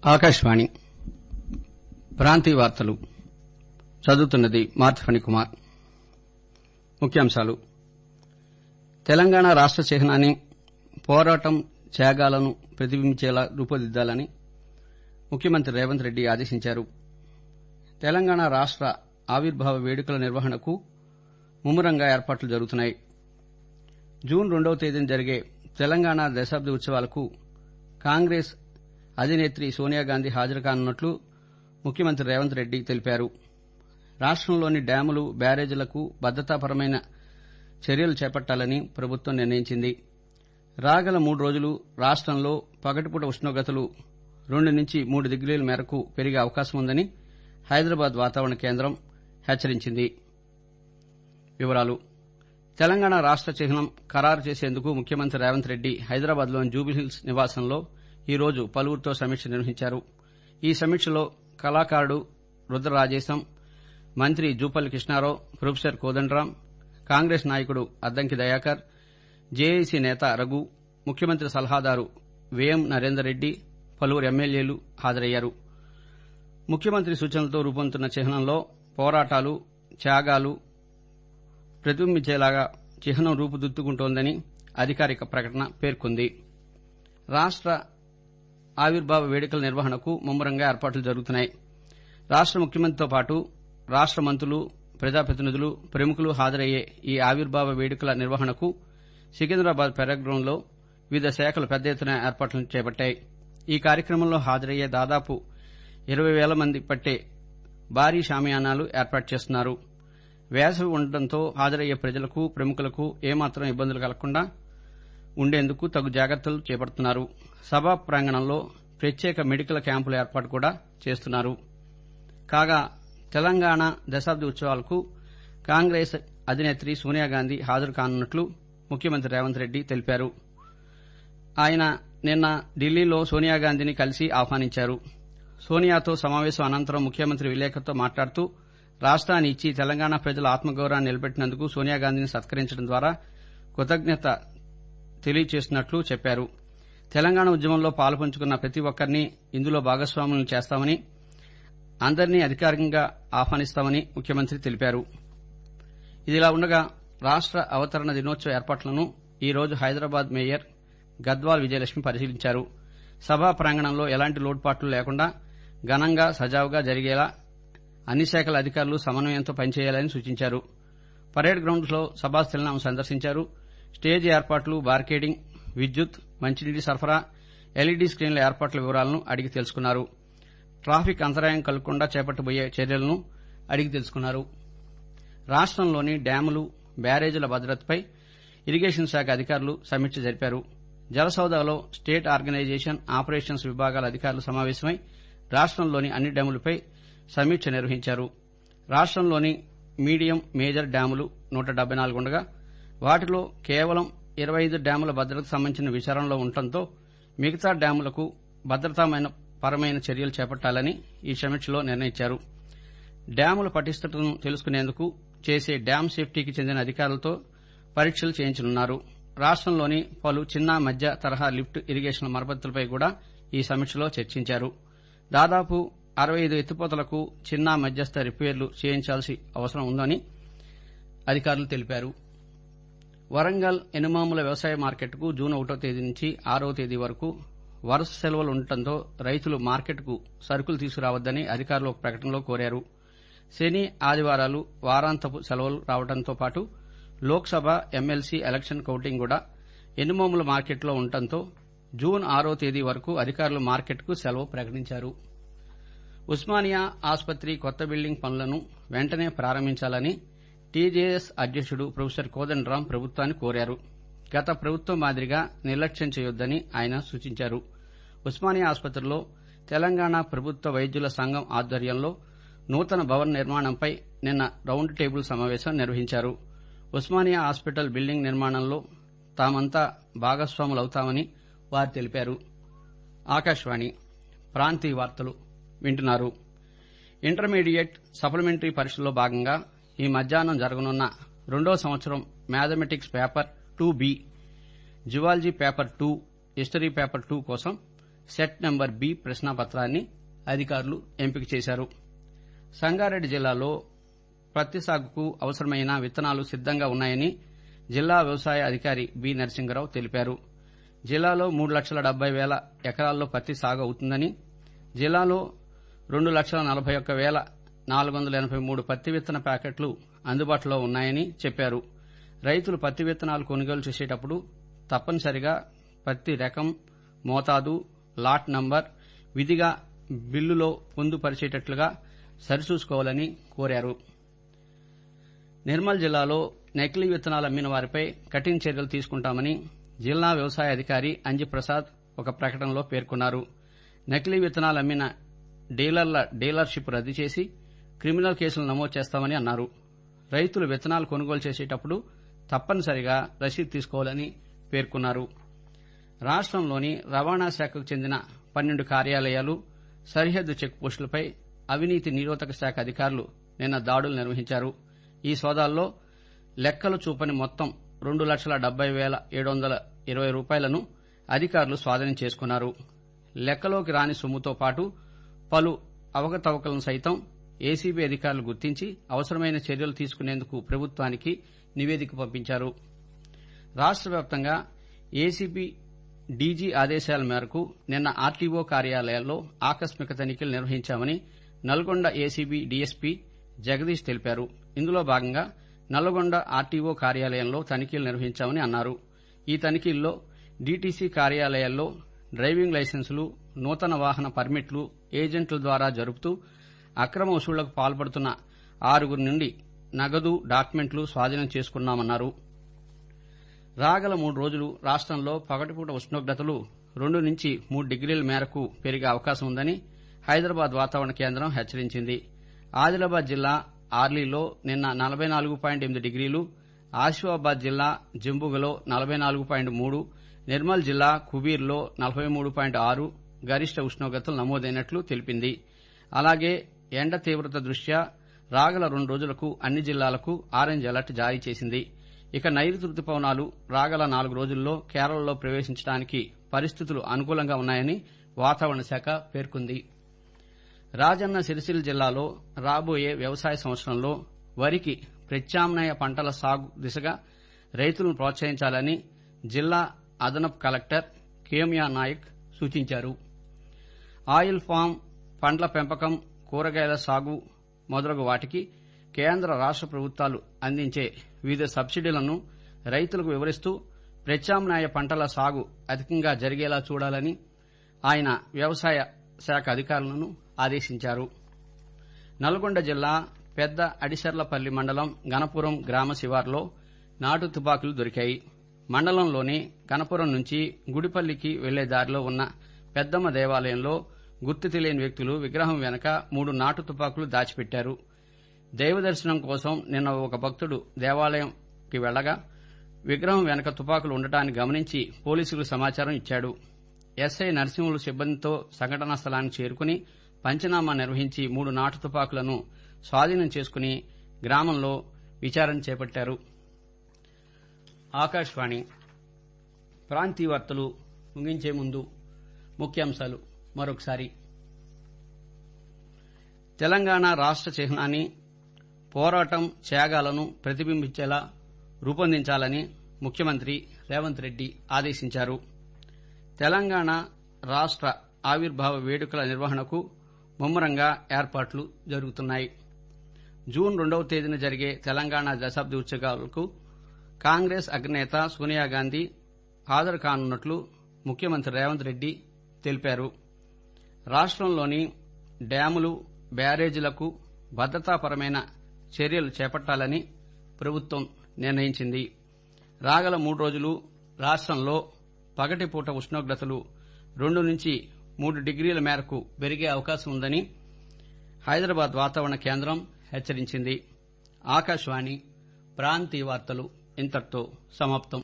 ఆకాశవాణి ప్రాంతీయ వార్తలు చదువుతున్నది మార్తిఫణి కుమార్ ముఖ్యాంశాలు తెలంగాణ రాష్ట చిహ్నాన్ని పోరాటం త్యాగాలను ప్రతిబింబించేలా రూపుదిద్దాలని ముఖ్యమంత్రి రేవంత్ రెడ్డి ఆదేశించారు తెలంగాణ రాష్ట ఆవిర్భావ వేడుకల నిర్వహణకు ముమ్మరంగా ఏర్పాట్లు జరుగుతున్నాయి జూన్ రెండవ తేదీన జరిగే తెలంగాణ దశాబ్ది ఉత్సవాలకు కాంగ్రెస్ అధినేత్రి సోనియాగాంధీ హాజరు కానున్నట్లు ముఖ్యమంత్రి రేవంత్ రెడ్డి తెలిపారు రాష్టంలోని డ్యాములు బ్యారేజీలకు భద్రతాపరమైన చర్యలు చేపట్టాలని ప్రభుత్వం నిర్ణయించింది రాగల మూడు రోజులు రాష్టంలో పగటిపూట ఉష్ణోగ్రతలు రెండు నుంచి మూడు డిగ్రీల మేరకు పెరిగే అవకాశం ఉందని హైదరాబాద్ వాతావరణ కేంద్రం హెచ్చరించింది వివరాలు తెలంగాణ రాష్ట చిహ్నం ఖరారు చేసేందుకు ముఖ్యమంత్రి రేవంత్ రెడ్డి హైదరాబాద్లోని జూబిలీహిల్స్ నివాసంలో ఈ రోజు పలువురితో సమీక్ష నిర్వహించారు ఈ సమీక్షలో కళాకారుడు రుద్రరాజేశం మంత్రి జూపల్లి కృష్ణారావు ప్రొఫెసర్ కోదండరాం కాంగ్రెస్ నాయకుడు అద్దంకి దయాకర్ జేఏసీ నేత రఘు ముఖ్యమంత్రి సలహాదారు వేం నరేందర్ రెడ్డి పలువురు ఎమ్మెల్యేలు హాజరయ్యారు ముఖ్యమంత్రి సూచనలతో రూపొందుతున్న చిహ్నంలో పోరాటాలు త్యాగాలు ప్రతిబింబించేలాగా చిహ్నం రూపుదిద్దుకుంటోందని అధికారిక ప్రకటన పేర్కొంది రాష్ట ఆవిర్భావ వేడుకల నిర్వహణకు ముమ్మరంగా ఏర్పాట్లు జరుగుతున్నాయి రాష్ట ముఖ్యమంత్రితో పాటు రాష్ట మంత్రులు ప్రజాప్రతినిధులు ప్రముఖులు హాజరయ్యే ఈ ఆవిర్భావ వేడుకల నిర్వహణకు సికింద్రాబాద్ పెరడ్ గ్రౌండ్లో వివిధ శాఖలు పెద్ద ఎత్తున ఏర్పాట్లను చేపట్టాయి ఈ కార్యక్రమంలో హాజరయ్యే దాదాపు ఇరవై వేల మంది పట్టే భారీ షామియానాలు ఏర్పాటు చేస్తున్నారు వేసవి ఉండటంతో హాజరయ్యే ప్రజలకు ప్రముఖులకు ఏమాత్రం ఇబ్బందులు కలగకుండా ఉండేందుకు తగు జాగ్రత్తలు చేపడుతున్నారు సభా ప్రాంగణంలో ప్రత్యేక మెడికల్ క్యాంపుల ఏర్పాటు కూడా చేస్తున్నారు కాగా తెలంగాణ దశాబ్ది ఉత్సవాలకు కాంగ్రెస్ అధినేత్రి సోనియాగాంధీ హాజరు కానున్నట్లు ముఖ్యమంత్రి రేవంత్ రెడ్డి తెలిపారు ఆయన నిన్న ఢిల్లీలో సోనియాగాంధీని కలిసి ఆహ్వానించారు సోనియాతో సమావేశం అనంతరం ముఖ్యమంత్రి విలేకరులతో మాట్లాడుతూ రాష్ట్రాన్ని ఇచ్చి తెలంగాణ ప్రజల ఆత్మగౌరవాన్ని నిలబెట్టినందుకు సోనియాగాంధీని సత్కరించడం ద్వారా కృతజ్ఞత తెలియజేస్తున్నట్లు చెప్పారు తెలంగాణ ఉద్యమంలో పాలుపంచుకున్న ప్రతి ఒక్కరిని ఇందులో భాగస్వాములను చేస్తామని అందరినీ అధికారికంగా ఆహ్వానిస్తామని ముఖ్యమంత్రి తెలిపారు ఇదిలా ఉండగా రాష్ట అవతరణ దినోత్సవ ఏర్పాట్లను ఈ రోజు హైదరాబాద్ మేయర్ గద్వాల్ విజయలక్ష్మి పరిశీలించారు సభా ప్రాంగణంలో ఎలాంటి లోటుపాట్లు లేకుండా ఘనంగా సజావుగా జరిగేలా అన్ని శాఖల అధికారులు సమన్వయంతో పనిచేయాలని సూచించారు పరేడ్ గ్రౌండ్స్లో సభాస్థలిని ఆమె సందర్శించారు స్టేజ్ ఏర్పాట్లు బార్కేడింగ్ విద్యుత్ మంచినీటి సరఫరా ఎల్ఈడీ స్క్రీన్ల ఏర్పాట్ల వివరాలను అడిగి తెలుసుకున్నారు ట్రాఫిక్ అంతరాయం కలగకుండా చేపట్టబోయే చర్యలను అడిగి తెలుసుకున్నారు రాష్టంలోని డ్యాములు బ్యారేజీల భద్రతపై ఇరిగేషన్ శాఖ అధికారులు సమీక్ష జరిపారు జలసౌదాలో స్టేట్ ఆర్గనైజేషన్ ఆపరేషన్స్ విభాగాల అధికారులు సమావేశమై రాష్టంలోని అన్ని డ్యాములపై సమీక్ష నిర్వహించారు రాష్టంలోని మీడియం మేజర్ డ్యాములు నూట డెబ్బై నాలుగు ఉండగా వాటిలో కేవలం ఇరవై ఐదు డ్యాముల భద్రతకు సంబంధించిన విచారణలో ఉండటంతో మిగతా డ్యాములకు భద్రతామైన పరమైన చర్యలు చేపట్టాలని ఈ సమీక్షలో నిర్ణయించారు డ్యాముల పటిష్టతను తెలుసుకునేందుకు చేసే డ్యాం సేఫ్టీకి చెందిన అధికారులతో పరీక్షలు చేయించనున్నారు రాష్టంలోని పలు చిన్న మధ్య తరహా లిఫ్ట్ ఇరిగేషన్ మరమ్మతులపై కూడా ఈ సమీక్షలో చర్చించారు దాదాపు అరవై ఐదు ఎత్తిపోతలకు చిన్న మధ్యస్థ రిపేర్లు చేయించాల్సి అవసరం ఉందని అధికారులు తెలిపారు వరంగల్ ఎనుమాముల వ్యవసాయ మార్కెట్కు జూన్ ఒకటో తేదీ నుంచి ఆరో తేదీ వరకు వరుస సెలవులు ఉండటంతో రైతులు మార్కెట్కు సరుకులు తీసుకురావద్దని అధికారులు ఒక ప్రకటనలో కోరారు శని ఆదివారాలు వారాంతపు సెలవులు రావడంతో పాటు లోక్సభ ఎమ్మెల్సీ ఎలక్షన్ కౌంటింగ్ కూడా ఎనుమోముల మార్కెట్లో ఉండటంతో జూన్ ఆరో తేదీ వరకు అధికారులు మార్కెట్కు సెలవు ప్రకటించారు ఉస్మానియా ఆసుపత్రి కొత్త బిల్డింగ్ పనులను వెంటనే ప్రారంభించాలని టీజేఎస్ అధ్యకుడు ప్రొఫెసర్ కోదండరాం ప్రభుత్వాన్ని కోరారు గత ప్రభుత్వం మాదిరిగా నిర్లక్ష్యం చేయొద్దని ఆయన సూచించారు ఉస్మానియా ఆసుపత్రిలో తెలంగాణ ప్రభుత్వ వైద్యుల సంఘం ఆధ్వర్యంలో నూతన భవన నిర్మాణంపై నిన్న రౌండ్ టేబుల్ సమావేశం నిర్వహించారు ఉస్మానియా హాస్పిటల్ బిల్డింగ్ నిర్మాణంలో తామంతా భాగస్వాములవుతామని వారు తెలిపారు ఆకాశవాణి ప్రాంతీయ వార్తలు వింటున్నారు ఇంటర్మీడియట్ సప్లిమెంటరీ పరీక్షల్లో భాగంగా ఈ మధ్యాహ్నం జరగనున్న రెండో సంవత్సరం mathematics paper two B zoology paper two history paper two కోసం సెట్ నెంబర్ బి ప్రశ్నాపత్రాన్ని అధికారులు ఎంపిక చేశారు సంగారెడ్డి జిల్లాలో పత్తి సాగుకు అవసరమైన విత్తనాలు సిద్దంగా ఉన్నాయని జిల్లా వ్యవసాయ అధికారి బి నరసింగరావు తెలిపారు జిల్లాలో మూడు లక్షల డెబ్బై వేల ఎకరాల్లో పత్తి సాగు అవుతుందని జిల్లాలో రెండు లక్షల నలభై ఒక్క వేల నాలుగు వందల ఎనబై మూడు పత్తి విత్తన ప్యాకెట్లు అందుబాటులో ఉన్నాయని చెప్పారు రైతులు పత్తి విత్తనాలు కొనుగోలు చేసేటప్పుడు తప్పనిసరిగా పత్తి రకం మోతాదు లాట్ నంబర్ విధిగా బిల్లులో పొందుపరిచేటట్లుగా సరిచూసుకోవాలని కోరారు నిర్మల్ జిల్లాలో నకిలీ విత్తనాలు అమ్మిన వారిపై కఠిన చర్యలు తీసుకుంటామని జిల్లా వ్యవసాయ అధికారి అంజిప్రసాద్ ఒక ప్రకటనలో పేర్కొన్నారు నకిలీ విత్తనాలు అమ్మిన డీలర్ల డీలర్షిప్ రద్దు చేసి క్రిమినల్ కేసులు నమోదు చేస్తామని అన్నారు రైతులు విత్తనాలు కొనుగోలు చేసేటప్పుడు తప్పనిసరిగా రసీదు తీసుకోవాలని పేర్కొన్నారు రాష్టంలోని రవాణా శాఖకు చెందిన పన్నెండు కార్యాలయాలు సరిహద్దు చెక్ పోస్టులపై అవినీతి నిరోధక శాఖ అధికారులు నిన్న దాడులు నిర్వహించారు ఈ సోదాల్లో లెక్కలు చూపని మొత్తం రెండు లక్షల డెబ్బై వేల ఏడు వందల ఇరవై రూపాయలను అధికారులు స్వాధీనం చేసుకున్నారు లెక్కలోకి రాని సొమ్ముతో పాటు పలు అవకతవకలను సైతం ఏసీబీ అధికారులు గుర్తించి అవసరమైన చర్యలు తీసుకునేందుకు ప్రభుత్వానికి నివేదిక పంపించారు రాష్ట వ్యాప్తంగా ఏసీబీ డీజీ ఆదేశాల మేరకు నిన్న ఆర్టీఓ కార్యాలయాల్లో ఆకస్మిక తనిఖీలు నిర్వహించామని నల్గొండ ఏసీబీ డీఎస్పీ జగదీష్ తెలిపారు ఇందులో భాగంగా నల్లగొండ ఆర్టీఓ కార్యాలయంలో తనిఖీలు నిర్వహించామని అన్నారు ఈ తనిఖీల్లో డీటీసీ కార్యాలయాల్లో డ్రైవింగ్ లైసెన్సులు నూతన వాహన పర్మిట్లు ఏజెంట్ల ద్వారా జరుపుతూ అక్రమ వసూళ్లకు పాల్పడుతున్న ఆరుగురి నుండి నగదు డాక్యుమెంట్లు స్వాధీనం చేసుకున్నామన్నారు రాగల మూడు రోజులు రాష్టంలో పగటిపూట ఉష్ణోగ్రతలు రెండు నుంచి మూడు డిగ్రీల మేరకు పెరిగే అవకాశం ఉందని హైదరాబాద్ వాతావరణ కేంద్రం హెచ్చరించింది ఆదిలాబాద్ జిల్లా ఆర్లీలో నిన్న నలభై నాలుగు పాయింట్ ఎనిమిది డిగ్రీలు ఆసిఫాబాద్ జిల్లా జంబుగలో నలభై నాలుగు పాయింట్ మూడు నిర్మల్ జిల్లా కుబీర్లో నలభై మూడు పాయింట్ ఆరు గరిష్ట ఉష్ణోగ్రతలు నమోదైనట్లు తెలిపింది అలాగే ఎండ తీవ్రత దృష్ట్యా రాగల రెండు రోజులకు అన్ని జిల్లాలకు ఆరెంజ్ అలర్ట్ జారీ చేసింది ఇక నైరుతి రుతుపవనాలు రాగల నాలుగు రోజుల్లో కేరళలో ప్రవేశించడానికి పరిస్థితులు అనుకూలంగా ఉన్నాయని వాతావరణ శాఖ పేర్కొంది రాజన్న సిరిసిల్ల జిల్లాలో రాబోయే వ్యవసాయ సంవత్సరంలో వరికి ప్రత్యామ్నాయ పంటల సాగు దిశగా రైతులను ప్రోత్సహించాలని జిల్లా అదనపు కలెక్టర్ కేమియా నాయక్ సూచించారు ఆయిల్ ఫామ్ పండ్ల పెంపకం కూరగాయల సాగు మొదలగు వాటికి కేంద్ర రాష్ట ప్రభుత్వాలు అందించే వివిధ సబ్సిడీలను రైతులకు వివరిస్తూ ప్రత్యామ్నాయ పంటల సాగు అధికంగా జరిగేలా చూడాలని ఆయన వ్యవసాయ శాఖ అధికారులను ఆదేశించారు నల్గొండ జిల్లా పెద్ద అడిశర్లపల్లి మండలం గణపురం గ్రామ శివార్లో నాటు తుపాకులు దొరికాయి మండలంలోని గణపురం నుంచి గుడిపల్లికి వెళ్లే దారిలో ఉన్న పెద్దమ్మ దేవాలయంలో గుర్తు తెలియని వ్యక్తులు విగ్రహం వెనక మూడు నాటు తుపాకులు దాచిపెట్టారు దైవ దర్శనం కోసం నిన్న ఒక భక్తుడు దేవాలయంకి వెళ్లగా విగ్రహం వెనక తుపాకులు ఉండటాన్ని గమనించి పోలీసులకు సమాచారం ఇచ్చాడు ఎస్ఐ నరసింహులు సిబ్బందితో సంఘటనా స్థలానికి చేరుకుని పంచనామా నిర్వహించి మూడు నాటు తుపాకులను స్వాధీనం చేసుకుని గ్రామంలో విచారణ చేపట్టారు ఆకాశవాణి ప్రాంతీయ వార్తలు ముగించే ముందు ముఖ్యాంశాలు మరొకసారి తెలంగాణ రాష్ట చిహ్నాన్ని పోరాటం త్యాగాలను ప్రతిబింబించేలా రూపొందించాలని ముఖ్యమంత్రి రేవంత్ రెడ్డి ఆదేశించారు తెలంగాణ రాష్ట ఆవిర్భావ వేడుకల నిర్వహణకు ముమ్మరంగా ఏర్పాట్లు జరుగుతున్నాయి జూన్ రెండవ తేదీన జరిగే తెలంగాణ దశాబ్ది ఉత్సవాలకు కాంగ్రెస్ అగ్రనేత సోనియా గాంధీ హాజరు కానున్నట్లు ముఖ్యమంత్రి రేవంత్ రెడ్డి తెలిపారు రాష్టంలోని డ్యాములు బ్యారేజీలకు భద్రతాపరమైన చర్యలు చేపట్టాలని ప్రభుత్వం నిర్ణయించింది రాగల మూడు రోజులు రాష్టంలో పగటిపూట ఉష్ణోగ్రతలు రెండు నుంచి మూడు డిగ్రీల మేరకు పెరిగే అవకాశం ఉందని హైదరాబాద్ వాతావరణ కేంద్రం హెచ్చరించింది ఆకాశవాణి ప్రాంతీయ వార్తలు ఇంతటితో సమాప్తం